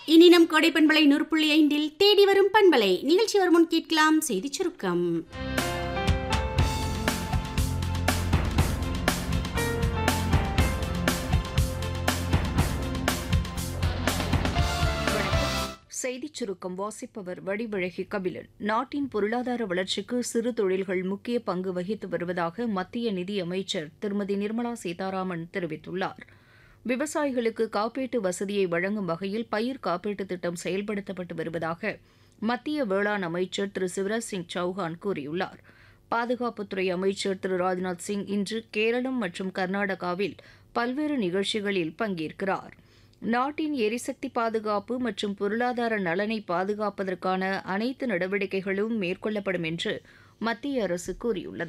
இனி நம் கோடை பண்பலை நூறு புள்ளி ஐந்தில் தேடி வரும் பண்பலை நிகழ்ச்சி வரும் முன் கேட்கலாம் செய்திச் சுருக்கம் செய்திச் சுருக்கம் வாசிப்பவர் வடிவழகி கபிலன் நாட்டின் பொருளாதார வளர்ச்சிக்கு சிறு தொழில்கள் முக்கிய பங்கு வகித்து வருவதாக மத்திய நிதி அமைச்சர் திருமதி நிர்மலா சீதாராமன் தெரிவித்துள்ளார் விவசாயிகளுக்கு காப்பீட்டு வசதியை வழங்கும் வகையில் பயிர் காப்பீட்டுத் திட்டம் செயல்படுத்தப்பட்டு வருவதாக மத்திய வேளாண் அமைச்சர் திரு சிவராஜ் சிங் சௌஹான் கூறியுள்ளார் பாதுகாப்புத்துறை அமைச்சர் திரு ராஜ்நாத் சிங் இன்று கேரளம் மற்றும் கர்நாடகாவில் பல்வேறு நிகழ்ச்சிகளில் பங்கேற்கிறார் நாட்டின் எரிசக்தி பாதுகாப்பு மற்றும் பொருளாதார நலனை பாதுகாப்பதற்கான அனைத்து நடவடிக்கைகளும் மேற்கொள்ளப்படும் என்று மத்திய அரசு கூறியுள்ளது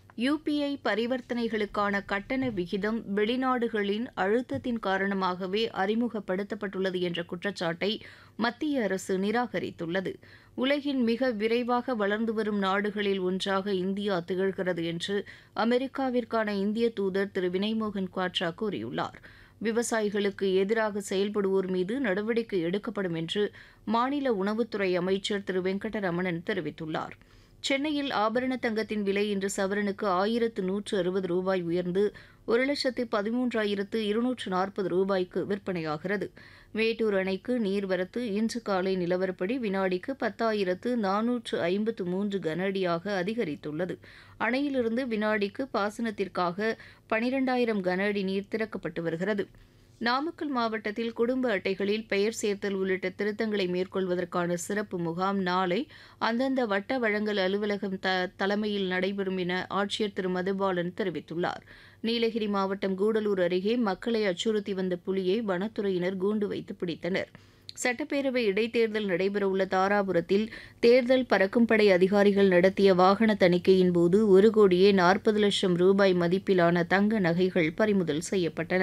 யுபிஐ பரிவர்த்தனைகளுக்கான கட்டண விகிதம் வெளிநாடுகளின் அழுத்தத்தின் காரணமாகவே அறிமுகப்படுத்தப்பட்டுள்ளது என்ற குற்றச்சாட்டை மத்திய அரசு நிராகரித்துள்ளது உலகின் மிக விரைவாக வளர்ந்து வரும் நாடுகளில் ஒன்றாக இந்தியா திகழ்கிறது என்று அமெரிக்காவிற்கான இந்திய தூதர் திரு வினய்மோகன் குவாட்ரா கூறியுள்ளார் விவசாயிகளுக்கு எதிராக செயல்படுவோர் மீது நடவடிக்கை எடுக்கப்படும் என்று மாநில உணவுத்துறை அமைச்சர் திரு வெங்கடரமணன் தெரிவித்துள்ளார் சென்னையில் ஆபரண தங்கத்தின் விலை இன்று சவரனுக்கு ஆயிரத்து நூற்று அறுபது ரூபாய் உயர்ந்து ஒரு லட்சத்து பதிமூன்றாயிரத்து இருநூற்று நாற்பது ரூபாய்க்கு விற்பனையாகிறது மேட்டூர் அணைக்கு நீர்வரத்து இன்று காலை நிலவரப்படி வினாடிக்கு பத்தாயிரத்து நானூற்று ஐம்பத்து மூன்று கன அடியாக அதிகரித்துள்ளது அணையிலிருந்து வினாடிக்கு பாசனத்திற்காக பனிரெண்டாயிரம் கன அடி நீர் திறக்கப்பட்டு வருகிறது நாமக்கல் மாவட்டத்தில் குடும்ப அட்டைகளில் பெயர் சேர்த்தல் உள்ளிட்ட திருத்தங்களை மேற்கொள்வதற்கான சிறப்பு முகாம் நாளை அந்தந்த வட்ட வழங்கல் அலுவலகம் த தலைமையில் நடைபெறும் என ஆட்சியர் திரு மதுபாலன் தெரிவித்துள்ளார் நீலகிரி மாவட்டம் கூடலூர் அருகே மக்களை அச்சுறுத்தி வந்த புலியை வனத்துறையினர் கூண்டு வைத்து பிடித்தனர் சட்டப்பேரவை இடைத்தேர்தல் நடைபெறவுள்ள தாராபுரத்தில் தேர்தல் பறக்கும் படை அதிகாரிகள் நடத்திய வாகன தணிக்கையின் போது ஒரு கோடியே நாற்பது லட்சம் ரூபாய் மதிப்பிலான தங்க நகைகள் பறிமுதல் செய்யப்பட்டன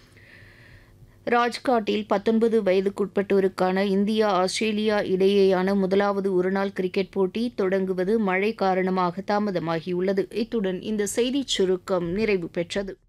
ராஜ்காட்டில் பத்தொன்பது வயதுக்குட்பட்டோருக்கான இந்தியா ஆஸ்திரேலியா இடையேயான முதலாவது ஒருநாள் கிரிக்கெட் போட்டி தொடங்குவது மழை காரணமாக தாமதமாகியுள்ளது இத்துடன் இந்த செய்திச் சுருக்கம் நிறைவு பெற்றது